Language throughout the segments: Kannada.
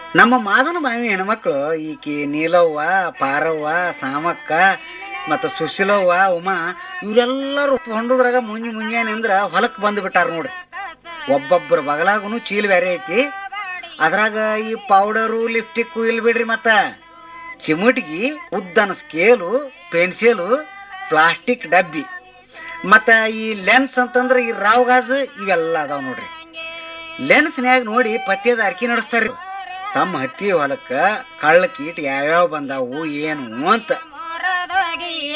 ನಮ್ಮ ಮಾದನ ಬಾವಿ ಹೆಣ್ಮಕ್ಳು ಈಕಿ ನೀಲವ್ವ ಪಾರವ್ವ ಸಾಮಕ್ಕ ಮತ್ತು ಸುಶೀಲವ್ವ ಉಮಾ ಇವರೆಲ್ಲರೂ ಹೊಂಡದ್ರಾಗ ಮುಂಜಿ ಮುಂಜಾನೆ ಅಂದ್ರ ಹೊಲಕ್ಕೆ ಬಂದು ಬಿಟ್ಟಾರ ನೋಡ್ರಿ ಒಬ್ಬೊಬ್ಬರ ಬಗಲಾಗೂ ಚೀಲ ಬೇರೆ ಐತಿ ಅದ್ರಾಗ ಈ ಪೌಡರು ಲಿಪ್ಟಿಕ್ಕು ಇಲ್ಲಿ ಬಿಡ್ರಿ ಮತ್ತ ಚಿಮುಟಿಗಿ ಉದ್ದನ ಸ್ಕೇಲು ಪೆನ್ಸಿಲು ಪ್ಲಾಸ್ಟಿಕ್ ಡಬ್ಬಿ ಮತ್ತು ಈ ಲೆನ್ಸ್ ಅಂತಂದ್ರೆ ಈ ರಾವ್ ಗಾಜ್ ಇವೆಲ್ಲ ಅದಾವ ನೋಡ್ರಿ ಲೆನ್ಸ್ನ್ಯಾಗ ನೋಡಿ ಪತ್ಯದ ಅರ್ಕಿ ನಡೆಸ್ತಾರ್ರಿ ತಮ್ಮ ಹತ್ತಿ ಹೊಲಕ್ಕ ಕಳ್ಳ ಕೀಟ ಯಾವ್ಯಾವ ಬಂದಾವು ಏನು ಅಂತ ಮರದೊಗಿಯ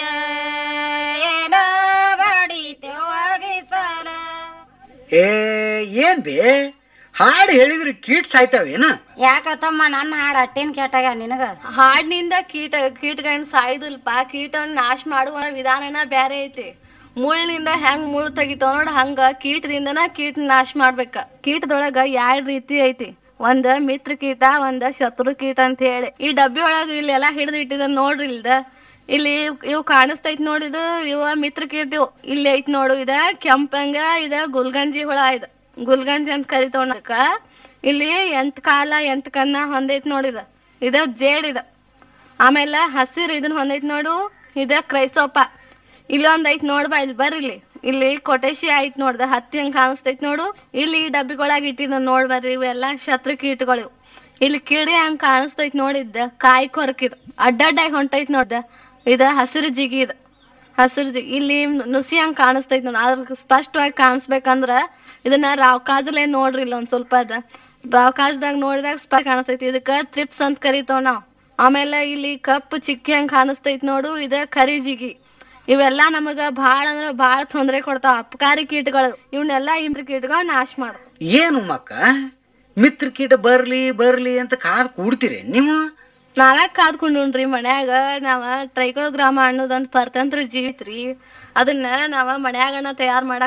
ಏನ ಬಡಿತೇವ ಬಿಸಲ ಏ ಏನ್ ಬೇ ಹಾಡು ಹೇಳಿದ್ರೆ ಕೀಟ್ ಸಾಯ್ತಾವೇನ ಯಾಕತ್ತಮ್ಮ ನನ್ನ ಹಾಡು ಅಟ್ಟೇನ್ ಕೇಟಾಗ ನಿನಗ ಹಾಡಿನಿಂದ ಕೀಟ ಕೀಟಗಳನ್ನ ಸಾಯುದಿಲ್ಪ ಕೀಟಗಳನ್ನ ನಾಶ ಮಾಡುವ ವಿಧಾನನ ಬೇರೆ ಐತಿ ಮುಳ್ಳಿನಿಂದ ಹೆಂಗ್ ಮುಳ್ಳು ತೆಗಿತಾವ ನೋಡ್ ಹಂಗ ಕೀಟದಿಂದನ ಕೀಟ ನಾಶ ಮಾಡ್ಬೇಕ ಕೀಟದೊಳಗ ಎರಡ್ ರೀತಿ ಐತಿ ಒಂದ್ ಮಿತ್ರ ಕೀಟ ಒಂದ್ ಶತ್ರು ಕೀಟ ಅಂತ ಹೇಳಿ ಈ ಡಬ್ಬಿ ಒಳಗ ಇಲ್ಲೆಲ್ಲಾ ಹಿಡಿದು ಇಟ್ಟಿದ ನೋಡ್ರಿ ಇಲ್ದ ಇಲ್ಲಿ ಇವ್ ಕಾಣಿಸ್ತೈತ್ ನೋಡಿದು ಇವ ಮಿತ್ರ ಕೀಟ ಇವು. ಇಲ್ಲಿ ಐತ್ ನೋಡು ಇದ ಕೆಂಪಂಗ ಇದ ಗುಲ್ಗಂಜಿ ಹುಳ ಇದ ಗುಲ್ಗಂಜಿ ಅಂತ ಕರಿತವಣಕ ಇಲ್ಲಿ ಎಂಟ್ ಕಾಲ ಎಂಟ್ ಕಣ್ಣ ಹೊಂದೈತ್ ನೋಡಿದ ಇದ ಜೇಡ್ ಇದ ಆಮೇಲೆ ಹಸಿರು ಇದನ್ನ ಹೊಂದೈತ್ ನೋಡು ಇದ ಕ್ರೈಸ್ತೋಪ ಇಲ್ಲೊಂದ್ ಐತ್ ನೋಡ್ಬಾ ಇಲ್ಲಿ ಬರ್ರಿ ಇಲ್ಲಿ ಇಲ್ಲಿ ಕೊಟೇಶಿ ಐತ್ ನೋಡ್ದ ಹತ್ತಿ ಹಂಗ್ ಕಾಣಿಸ್ತೈತ್ ನೋಡು ಇಲ್ಲಿ ಈ ಡಬ್ಬಿಗೊಳಗ ಇಟ್ಟಿದ ನೋಡ್ ಬರ್ರಿ ಇವೆಲ್ಲ ಶತ್ರು ಕೀಟಗಳು ಇವು. ಇಲ್ಲಿ ಕಿಡಿ ಹಂಗ್ ಕಾಣಿಸ್ತೈತ್ ನೋಡಿದ್ದ ಕಾಯಿ ಕೊರಕಿದ್ ಅಡ್ಡಡ್ಡಾಗಿ ಹೊಂಟೈತ್ ನೋಡ್ದ ಇದ ಹಸಿರು ಜಿಗಿ ಇದ ಹಸಿರು ಜಿಗಿ ಇಲ್ಲಿ ನುಸಿ ಹಂಗ್ ಕಾಣಿಸ್ತೈತ್ ನೋಡ್ ಅದ್ರ ಸ್ಪಷ್ಟವಾಗಿ ಕಾಣಿಸ್ಬೇಕಂದ್ರ ಇದನ್ನ ರಾವ್ ಕಾಜಲೆ ನೋಡ್ರಿ ಇಲ್ಲ ಒಂದ್ ಸ್ವಲ್ಪ ಅದ ರಾವ್ ಕಾಜ್ದಾಗ ನೋಡಿದಾಗ ಸ್ಪಷ್ಟ ಕಾಣಿಸ್ತೈತಿ ಇದಕ್ಕ ತ್ರಿಪ್ಸ್ ಅಂತ ಕರಿತಾವ್ ನಾವ್ ಆಮೇಲೆ ಇಲ್ಲಿ ಕಪ್ಪು ಚಿಕ್ಕಿ ಹಂಗ್ ಕಾಣಿಸ್ತೈತ್ ನೋಡು ಇದ ಕರಿ ಜಿಗಿ ಇವೆಲ್ಲ ನಮಗ ಭಾಳ ಅಂದ್ರ ಭಾಳ ತೊಂದರೆ ಕೊಡ್ತಾವ ಅಪಕಾರಿ ಕೀಟಗಳು ಇವನ್ನೆಲ್ಲ ಇಂದ್ರ ಕೀಟಗಳು ನಾಶ ಮಾಡ ಏನು ಮಕ್ಕ ಮಿತ್ರ ಕೀಟ ಬರ್ಲಿ ಬರ್ಲಿ ಅಂತ ಕಾದ್ ಕೂಡ್ತೀರಿ ನೀವು ನಾವ್ಯಾಕ ಕಾದ್ಕೊಂಡ್ರಿ ಮನ್ಯಾಗ ನಾವ ಟ್ರೈಕೋಗ್ರಾಮ ಅನ್ನೋದೊಂದ್ ಪರತಂತ್ರ ಜೀವಿತ್ರಿ ಅದನ್ನ ನಾವ ಮನ್ಯಾಗನ ತಯಾರ್ ಮಾಡಕ್